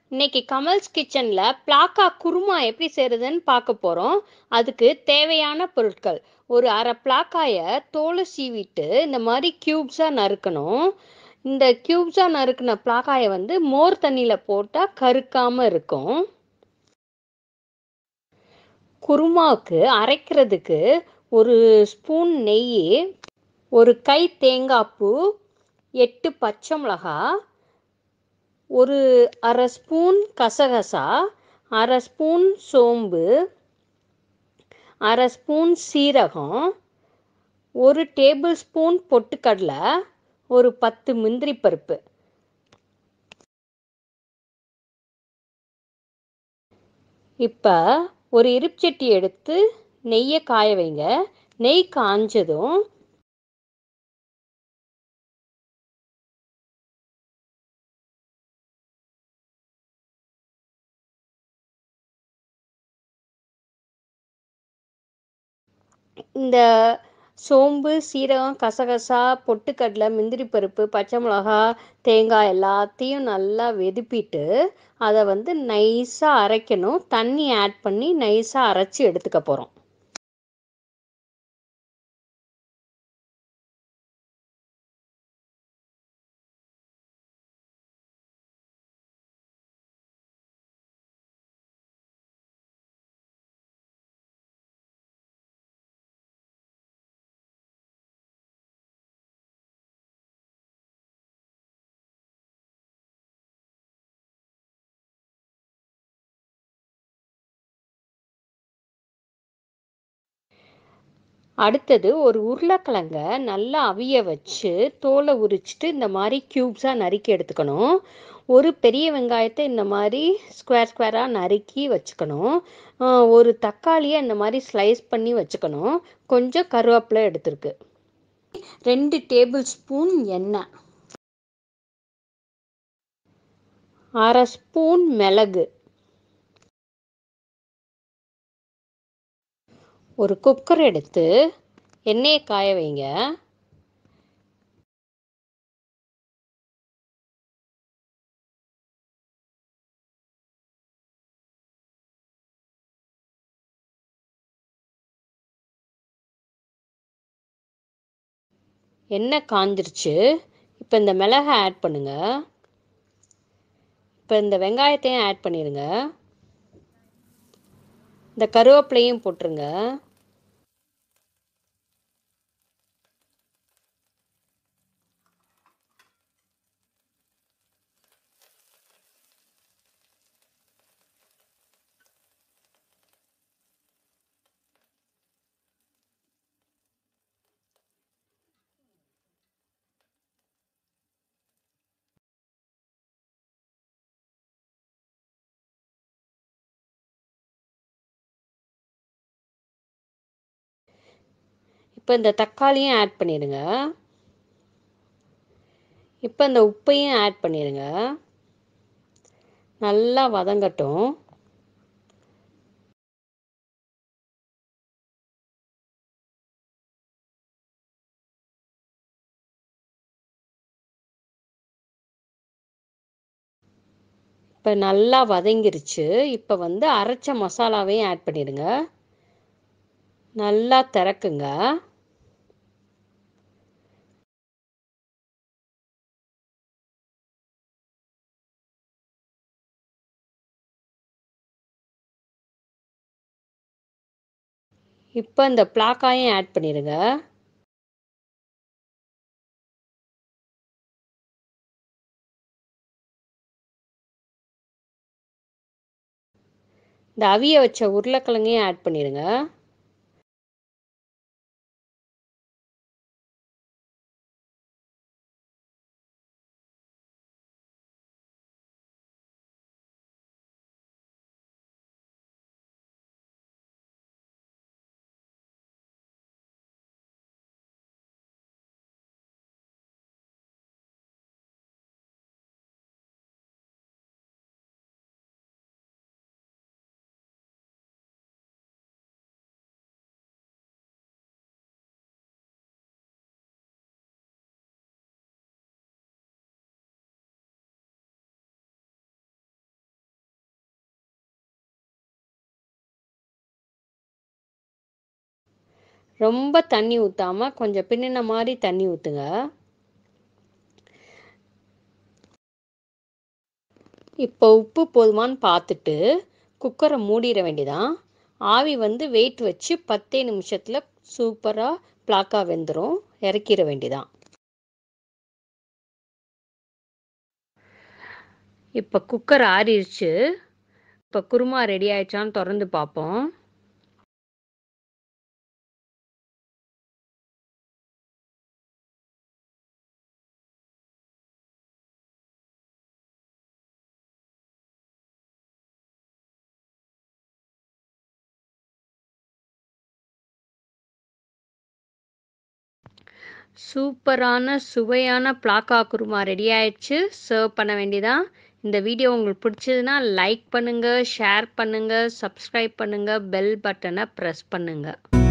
இன்னைக்கு கமல்ஸ் கிச்சன்ல பிளாக்கா குருமா எப்படி செய்யறதுன்னு பார்க்க போறோம் அதுக்கு தேவையான பொருட்கள் ஒரு அரை பிளாக்காய தோலை சீவிட்டு இந்த மாதிரி கியூப்ஸா நறுக்கணும் இந்த கியூப்ஸா நறுக்கின பிளாக்காய வந்து மோர் தண்ணியில போட்டா கருக்காம இருக்கும் குருமாவுக்கு அரைக்கிறதுக்கு ஒரு ஸ்பூன் நெய் ஒரு கை தேங்காய் பூ எட்டு பச்சை மிளகா ஒரு அரை ஸ்பூன் கசகசா அரை ஸ்பூன் சோம்பு அரை ஸ்பூன் சீரகம் ஒரு டேபிள் ஸ்பூன் பொட்டுக்கடலை ஒரு பத்து முந்திரி பருப்பு இப்போ ஒரு இருப்புச்சட்டி எடுத்து நெய்யை காய வைங்க நெய் காஞ்சதும் இந்த சோம்பு சீரகம் கசகசா பொட்டுக்கடலை முந்திரி பருப்பு பச்சை மிளகா தேங்காய் எல்லாத்தையும் நல்லா வெதுப்பிட்டு அதை வந்து நைஸாக அரைக்கணும் தண்ணி ஆட் பண்ணி நைஸாக அரைச்சி எடுத்துக்க போகிறோம் அடுத்தது ஒரு உருளைக்கிழங்க நல்லா அவிய வச்சு தோலை உரிச்சிட்டு இந்த மாதிரி க்யூப்ஸாக நறுக்கி எடுத்துக்கணும் ஒரு பெரிய வெங்காயத்தை இந்த மாதிரி ஸ்கொயர் ஸ்கொயராக நறுக்கி வச்சுக்கணும் ஒரு தக்காளியை இந்த மாதிரி ஸ்லைஸ் பண்ணி வச்சுக்கணும் கொஞ்சம் கருவேப்பிலை எடுத்துருக்கு ரெண்டு டேபிள் ஸ்பூன் எண்ணெய் அரை ஸ்பூன் மிளகு ஒரு குக்கர் எடுத்து எண்ணெயை காய வைங்க எண்ணெய் காஞ்சிருச்சு இப்போ இந்த மிளகை ஆட் பண்ணுங்க இப்போ இந்த வெங்காயத்தையும் ஆட் பண்ணிடுங்க இந்த கருவேப்பிலையும் போட்டுருங்க இப்போ இந்த தக்காளியும் ஆட் பண்ணிடுங்க இப்போ இந்த உப்பையும் ஆட் பண்ணிடுங்க நல்லா வதங்கட்டும் இப்போ நல்லா வதங்கிருச்சு இப்போ வந்து அரைச்ச மசாலாவையும் ஆட் பண்ணிடுங்க நல்லா திறக்குங்க இப்போ இந்த பிளாக்காயும் ஆட் பண்ணிடுங்க இந்த அவிய வச்ச உருளைக்கிழங்கையும் ஆட் பண்ணிடுங்க ரொம்ப தண்ணி ஊற்றாமல் கொஞ்சம் பின்னின மாதிரி தண்ணி ஊற்றுங்க இப்போ உப்பு போதுமான்னு பார்த்துட்டு குக்கரை மூடிட வேண்டியதான் ஆவி வந்து வெயிட் வச்சு பத்தே நிமிஷத்தில் சூப்பராக பிளாக்காக வெந்துடும் இறக்கிட வேண்டியதான் இப்போ குக்கர் ஆறிடுச்சு இப்போ குருமா ரெடி ஆயிடுச்சான்னு திறந்து பார்ப்போம் சூப்பரான சுவையான பிளாக்கா குருமா ரெடி ஆயிடுச்சு சர்வ் பண்ண வேண்டியதான் இந்த வீடியோ உங்களுக்கு பிடிச்சதுன்னா லைக் பண்ணுங்கள் ஷேர் பண்ணுங்கள் சப்ஸ்கிரைப் பண்ணுங்கள் பெல் பட்டனை ப்ரெஸ் பண்ணுங்கள்